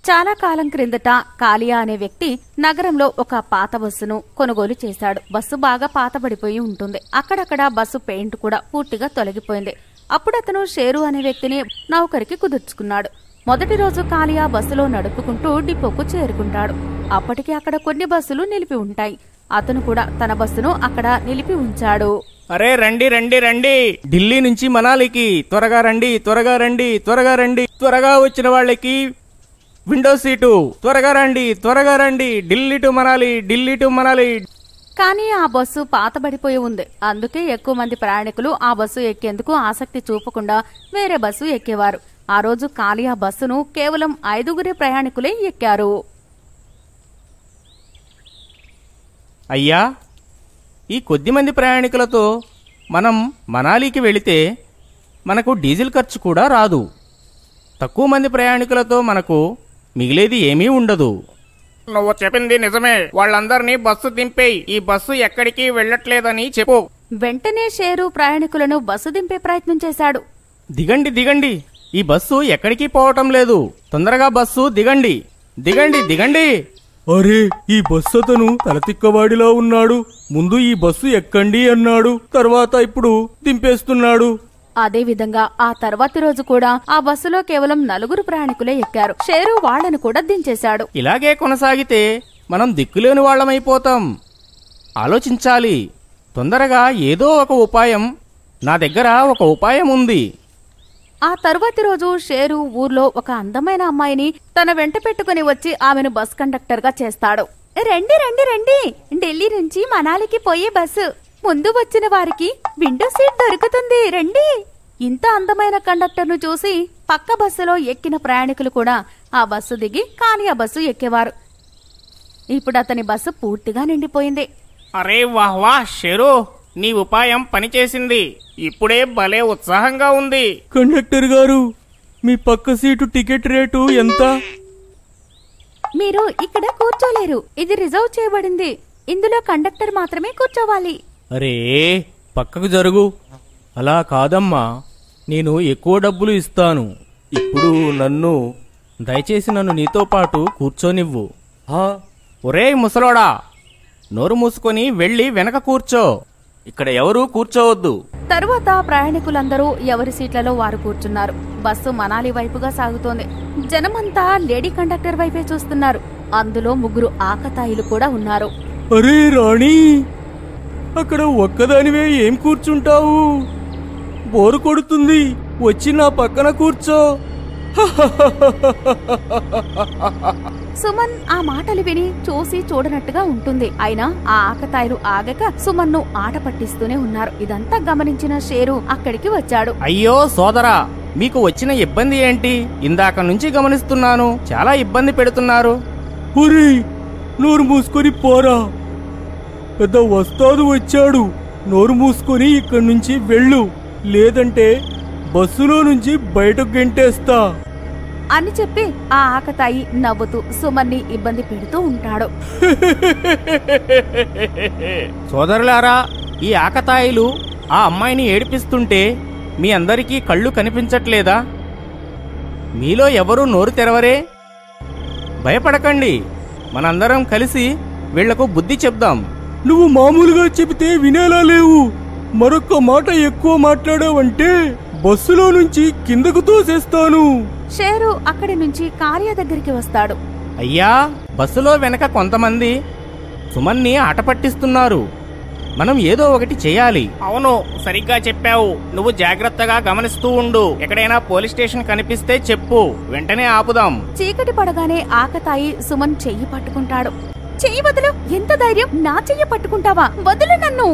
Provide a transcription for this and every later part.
చాలా కాలం క్రిందట కాలియా అనే వ్యక్తి నగరంలో ఒక పాత బస్సును కొనుగోలు చేశాడు బస్సు బాగా పాతబడిపోయి ఉంటుంది అక్కడక్కడ బస్సు పెయింట్ కూడా పూర్తిగా తొలగిపోయింది అప్పుడు అతను షేరు అనే వ్యక్తిని నౌకరికి కుదుర్చుకున్నాడు మొదటి రోజు కాలియా బస్సులో నడుపుకుంటూ డిపోకు చేరుకుంటాడు అప్పటికి అక్కడ కొన్ని బస్సులు నిలిపి ఉంటాయి అతను కూడా తన బస్సును అక్కడ నిలిపి ఉంచాడు అరే రండి రండి రండి ఢిల్లీ నుంచి మనాలికి త్వరగా రండి త్వరగా రండి త్వరగా రండి త్వరగా వచ్చిన వాళ్ళకి విండో సీటు త్వరగా రండి త్వరగా రండి ఢిల్లీ టు మనాలి ఢిల్లీ టు మనాలి కానీ ఆ బస్సు పాతబడిపోయి ఉంది అందుకే ఎక్కువ మంది ప్రయాణికులు ఆ బస్సు ఎక్కేందుకు ఆసక్తి చూపకుండా వేరే బస్సు ఎక్కేవారు ఆ రోజు కాలియా బస్సును కేవలం ఐదుగురే ప్రయాణికులే ఎక్కారు అయ్యా ఈ కొద్దిమంది ప్రయాణికులతో మనం మనాలికి వెళితే మనకు డీజిల్ ఖర్చు కూడా రాదు తక్కువ మంది ప్రయాణికులతో మనకు మిగిలేది ఏమీ ఉండదు నువ్వు చెప్పింది నిజమే వాళ్ళందరినీ బస్సు దింపేయి ఈ బస్సు ఎక్కడికి వెళ్ళట్లేదని చెప్పు వెంటనే షేరు ప్రయాణికులను బస్సు దింపే ప్రయత్నం చేశాడు దిగండి దిగండి ఈ బస్సు ఎక్కడికి పోవటం లేదు తొందరగా బస్సు దిగండి దిగండి దిగండి అరే ఈ బస్సు అతను తలతిక్కవాడిలా ఉన్నాడు ముందు ఈ బస్సు ఎక్కండి అన్నాడు తర్వాత ఇప్పుడు దింపేస్తున్నాడు అదే విధంగా ఆ తర్వాతి రోజు కూడా ఆ బస్సులో కేవలం నలుగురు ప్రయాణికులే ఎక్కారు షేరు వాళ్లను కూడా దించేశాడు ఇలాగే కొనసాగితే మనం దిక్కులేని వాళ్ళమైపోతాం ఆలోచించాలి తొందరగా ఏదో ఒక ఉపాయం నా దగ్గర ఒక ఉపాయం ఉంది ఆ తరువాతి రోజు షేరు ఊర్లో ఒక అందమైన అమ్మాయిని తన వెంట పెట్టుకుని వచ్చి ఆమెను బస్ కండక్టర్ గా చేస్తాడు రండి రండి రండి ఢిల్లీ నుంచి మనాలికి పోయే బస్సు ముందు వచ్చిన వారికి విండో సీట్ దొరుకుతుంది రండి ఇంత అందమైన కండక్టర్ ను చూసి పక్క బస్సులో ఎక్కిన ప్రయాణికులు కూడా ఆ బస్సు దిగి కానీ ఆ బస్సు ఎక్కేవారు ఇప్పుడు అతని బస్సు పూర్తిగా నిండిపోయింది అరే వాహ్ వాహ్ షెరు నీ ఉపాయం పనిచేసింది ఇప్పుడే భలే ఉత్సాహంగా ఉంది కండక్టర్ గారు మీ పక్క సీటు టికెట్ రేటు ఎంత మీరు ఇక్కడ కూర్చోలేరు ఇది రిజర్వ్ చేయబడింది ఇందులో కండక్టర్ మాత్రమే కూర్చోవాలి అరే పక్కకు జరుగు అలా కాదమ్మా నేను ఎక్కువ డబ్బులు ఇస్తాను ఇప్పుడు నన్ను దయచేసి నన్ను నీతో పాటు కూర్చోనివ్వు ఆ, ఒరేయ్ ముసలోడా నోరు మూసుకొని వెళ్ళి వెనక కూర్చో ఇక్కడ ఎవరూ కూర్చోవద్దు తరువాత ప్రయాణికులందరూ ఎవరి సీట్లలో వారు కూర్చున్నారు బస్సు మనాలి వైపుగా సాగుతోంది జనమంతా లేడీ కండక్టర్ వైపే చూస్తున్నారు అందులో ముగ్గురు ఆకతాయిలు కూడా ఉన్నారు అరే రాణి అక్కడ ఒక్కదానివే ఏం కూర్చుంటావు బోరు కొడుతుంది వచ్చి నా పక్కన కూర్చో సుమన్ ఆ మాటలు విని చూసి చూడనట్టుగా ఉంటుంది అయినా ఆ ఆకతాయిలు ఆగక సుమన్ ను ఆట పట్టిస్తూనే ఉన్నారు ఇదంతా గమనించిన షేరు అక్కడికి వచ్చాడు అయ్యో సోదరా మీకు వచ్చిన ఇబ్బంది ఏంటి ఇందాక నుంచి గమనిస్తున్నాను చాలా ఇబ్బంది పెడుతున్నారు ఒరే నోరు మూసుకొని పోరా పెద్ద వస్తాదు వచ్చాడు నోరు మూసుకొని ఇక్కడి నుంచి వెళ్ళు లేదంటే బస్సులో నుంచి బయటకు గెంటేస్తా అని చెప్పి ఆ ఆకతాయి నవ్వుతూ సుమన్ ని ఇబ్బంది పెడుతూ ఉంటాడు సోదరులారా ఈ ఆకతాయిలు ఆ అమ్మాయిని ఏడిపిస్తుంటే మీ అందరికీ కళ్ళు కనిపించట్లేదా మీలో ఎవరూ నోరు తెరవరే భయపడకండి మనందరం కలిసి వీళ్లకు బుద్ధి చెప్దాం నువ్వు మామూలుగా చెబితే వినేలా లేవు మరొక్క మాట ఎక్కువ మాట్లాడావంటే బస్సులో నుంచి కిందకు తోసేస్తాను షేరు అక్కడి నుంచి కార్య దగ్గరికి వస్తాడు అయ్యా బస్సులో వెనక కొంతమంది సుమన్ని ఆట పట్టిస్తున్నారు మనం ఏదో ఒకటి చేయాలి అవును సరిగ్గా చెప్పావు నువ్వు జాగ్రత్తగా గమనిస్తూ ఉండు ఎక్కడైనా పోలీస్ స్టేషన్ కనిపిస్తే చెప్పు వెంటనే ఆపుదాం చీకటి పడగానే ఆకతాయి సుమన్ చెయ్యి పట్టుకుంటాడు చెయ్యి వదులు ఎంత ధైర్యం నా చెయ్యి పట్టుకుంటావా వదులు నన్ను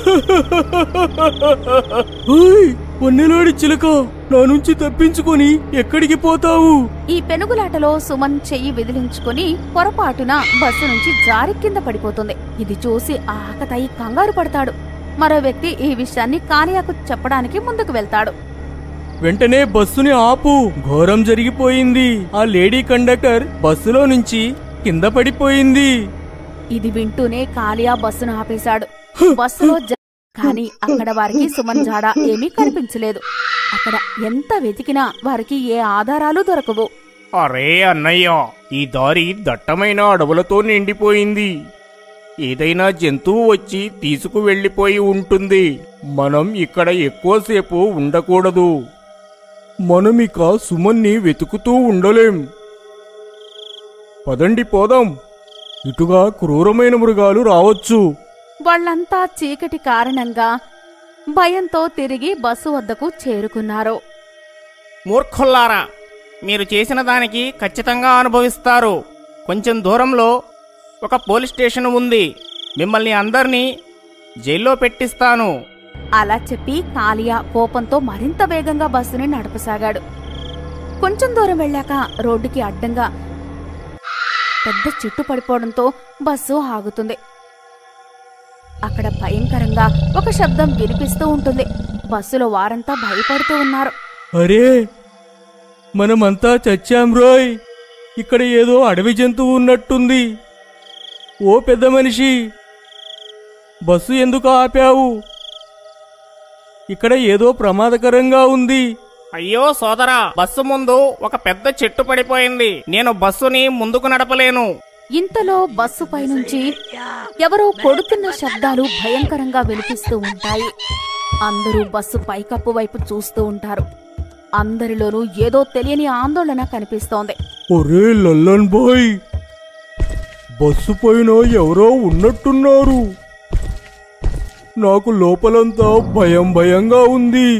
ఓయ్, వన్నెలాడి చిలక నా నుంచి తప్పించుకొని ఎక్కడికి పోతావు ఈ పెనుగులాటలో సుమన్ చెయ్యి విదిలించుకొని పొరపాటున బస్సు నుంచి జారి కింద పడిపోతుంది ఇది చూసి ఆ ఆకతాయి కంగారు పడతాడు మరో వ్యక్తి ఈ విషయాన్ని కానియాకు చెప్పడానికి ముందుకు వెళ్తాడు వెంటనే బస్సుని ఆపు ఘోరం జరిగిపోయింది ఆ లేడీ కండక్టర్ బస్సులో నుంచి కింద పడిపోయింది ఇది వింటూనే కాలియా బస్సును ఆపేశాడు బస్సులో జ- కానీ అక్కడ వారికి సుమన్ జాడ ఏమీ కనిపించలేదు అక్కడ ఎంత వెతికినా వారికి ఏ ఆధారాలు దొరకవు అరే అన్నయ్య ఈ దారి దట్టమైన అడవులతో నిండిపోయింది ఏదైనా జంతువు వచ్చి తీసుకువెళ్ళిపోయి ఉంటుంది మనం ఇక్కడ ఎక్కువసేపు ఉండకూడదు మనమిక సుమన్ని వెతుకుతూ ఉండలేం పదండి పోదాం ఇటుగా క్రూరమైన మృగాలు రావచ్చు వాళ్ళంతా చీకటి కారణంగా భయంతో తిరిగి బస్సు వద్దకు చేరుకున్నారు మూర్ఖుల్లారా మీరు చేసిన దానికి ఖచ్చితంగా అనుభవిస్తారు కొంచెం దూరంలో ఒక పోలీస్ స్టేషన్ ఉంది మిమ్మల్ని అందరినీ జైల్లో పెట్టిస్తాను అలా చెప్పి కాలియా కోపంతో మరింత వేగంగా బస్సుని నడపసాగాడు కొంచెం దూరం వెళ్ళాక రోడ్డుకి అడ్డంగా పెద్ద చెట్టు పడిపోవడంతో బస్సు ఆగుతుంది అక్కడ భయంకరంగా ఒక శబ్దం వినిపిస్తూ ఉంటుంది బస్సులో వారంతా భయపడుతూ ఉన్నారు అరే మనమంతా చచ్చాం రోయ్ ఇక్కడ ఏదో అడవి జంతువు ఉన్నట్టుంది ఓ పెద్ద మనిషి బస్సు ఎందుకు ఆపావు ఇక్కడ ఏదో ప్రమాదకరంగా ఉంది అయ్యో సోదరా బస్సు ముందు ఒక పెద్ద చెట్టు పడిపోయింది నేను బస్సుని ముందుకు నడపలేను ఇంతలో బస్సు పైనుంచి ఎవరో కొడుతున్న శబ్దాలు భయంకరంగా వినిపిస్తూ ఉంటాయి అందరూ బస్సు పైకప్పు వైపు చూస్తూ ఉంటారు అందరిలోనూ ఏదో తెలియని ఆందోళన కనిపిస్తోంది ఒరే లల్లన్ బాయ్ బస్సు పైన ఎవరో ఉన్నట్టున్నారు నాకు లోపలంతా భయం భయంగా ఉంది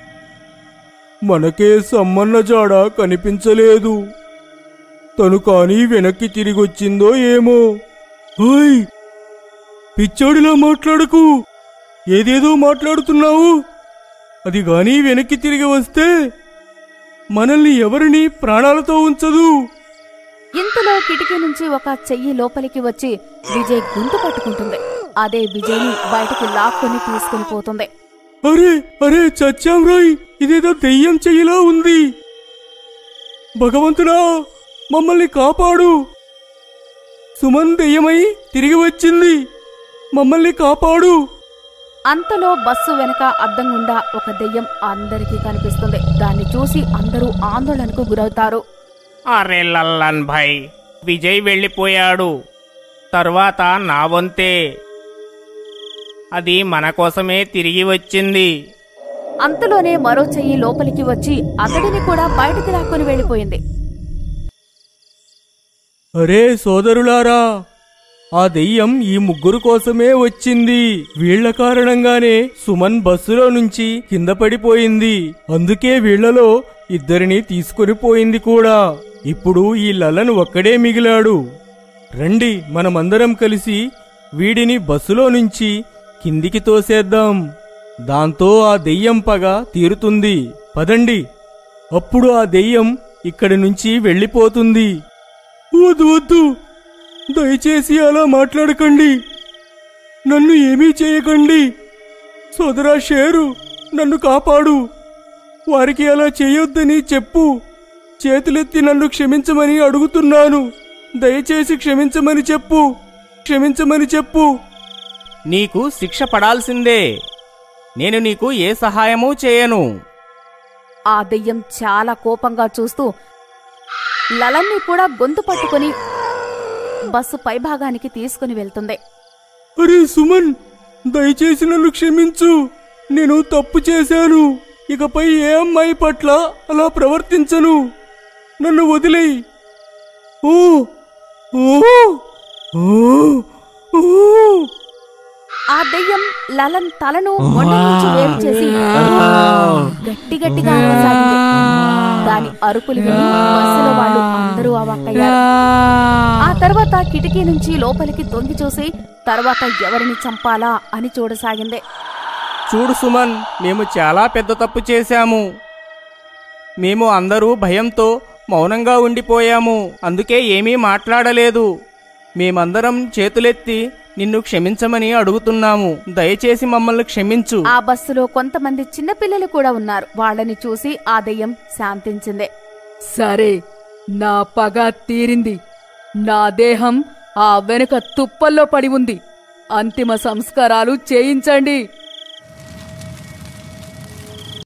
మనకే సమ్మన్న జాడ కనిపించలేదు తను కానీ వెనక్కి తిరిగొచ్చిందో ఏమో హోయ్ పిచ్చోడిలా మాట్లాడకు ఏదేదో మాట్లాడుతున్నావు అది గాని వెనక్కి తిరిగి వస్తే మనల్ని ఎవరిని ప్రాణాలతో ఉంచదు ఇంతలో కిటికీ నుంచి ఒక చెయ్యి లోపలికి వచ్చి విజయ్ గొంతు పట్టుకుంటుంది అదే విజయ్ని బయటికి లాక్కొని తీసుకుని పోతుంది అరే అరే చచ్చాం రాయ్ ఇదేదో దెయ్యం చెయ్యిలా ఉంది భగవంతుడా మమ్మల్ని కాపాడు సుమన్ దెయ్యమై తిరిగి వచ్చింది మమ్మల్ని కాపాడు అంతలో బస్సు వెనక అద్దం గుండా ఒక దెయ్యం అందరికీ కనిపిస్తుంది దాన్ని చూసి అందరూ ఆందోళనకు గురవుతారు అరే లల్లన్ భాయ్ విజయ్ వెళ్ళిపోయాడు తరువాత నా వంతే అది మన కోసమే తిరిగి వచ్చింది అంతలోనే మరో చెయ్యి లోపలికి వచ్చి అతడిని కూడా బయటికి లాక్కొని వెళ్ళిపోయింది అరే సోదరులారా ఆ దెయ్యం ఈ ముగ్గురు కోసమే వచ్చింది వీళ్ల కారణంగానే సుమన్ బస్సులో నుంచి కింద పడిపోయింది అందుకే వీళ్లలో ఇద్దరిని తీసుకొని పోయింది కూడా ఇప్పుడు ఈ లలను ఒక్కడే మిగిలాడు రండి మనమందరం కలిసి వీడిని బస్సులో నుంచి కిందికి తోసేద్దాం దాంతో ఆ దెయ్యం పగ తీరుతుంది పదండి అప్పుడు ఆ దెయ్యం ఇక్కడి నుంచి వెళ్ళిపోతుంది వద్దు వద్దు దయచేసి అలా మాట్లాడకండి నన్ను ఏమీ చేయకండి సోదరా షేరు నన్ను కాపాడు వారికి అలా చేయొద్దని చెప్పు చేతులెత్తి నన్ను క్షమించమని అడుగుతున్నాను దయచేసి క్షమించమని చెప్పు క్షమించమని చెప్పు నీకు శిక్ష పడాల్సిందే నేను నీకు ఏ సహాయమూ చేయను ఆ దెయ్యం చాలా కోపంగా చూస్తూ లలన్ని కూడా గొంతు పట్టుకొని బస్సు పైభాగానికి తీసుకుని వెళ్తుంది అరే సుమన్ దయచేసి నన్ను క్షమించు నేను తప్పు చేశాను ఇకపై ఏ అమ్మాయి పట్ల అలా ప్రవర్తించను నన్ను వదిలేయి ఓ ఓ ఓ ఓ ఆ దెయ్యం లలన్ తలను మొండ నుంచి వేరు చేసి గట్టి గట్టిగా అరవసాగింది దాని అరుపులు విని బస్సులో వాళ్ళు అందరూ అవాక్కయ్యారు ఆ తర్వాత కిటికీ నుంచి లోపలికి తొంగి చూసి తర్వాత ఎవరిని చంపాలా అని చూడసాగింది చూడు సుమన్ మేము చాలా పెద్ద తప్పు చేశాము మేము అందరూ భయంతో మౌనంగా ఉండిపోయాము అందుకే ఏమీ మాట్లాడలేదు మేమందరం చేతులెత్తి నిన్ను క్షమించమని అడుగుతున్నాము దయచేసి మమ్మల్ని క్షమించు ఆ బస్సులో కొంతమంది చిన్నపిల్లలు కూడా ఉన్నారు వాళ్ళని చూసి ఆ దెయ్యం శాంతించింది సరే నా పగ తీరింది నా దేహం ఆ వెనుక తుప్పల్లో పడి ఉంది అంతిమ సంస్కారాలు చేయించండి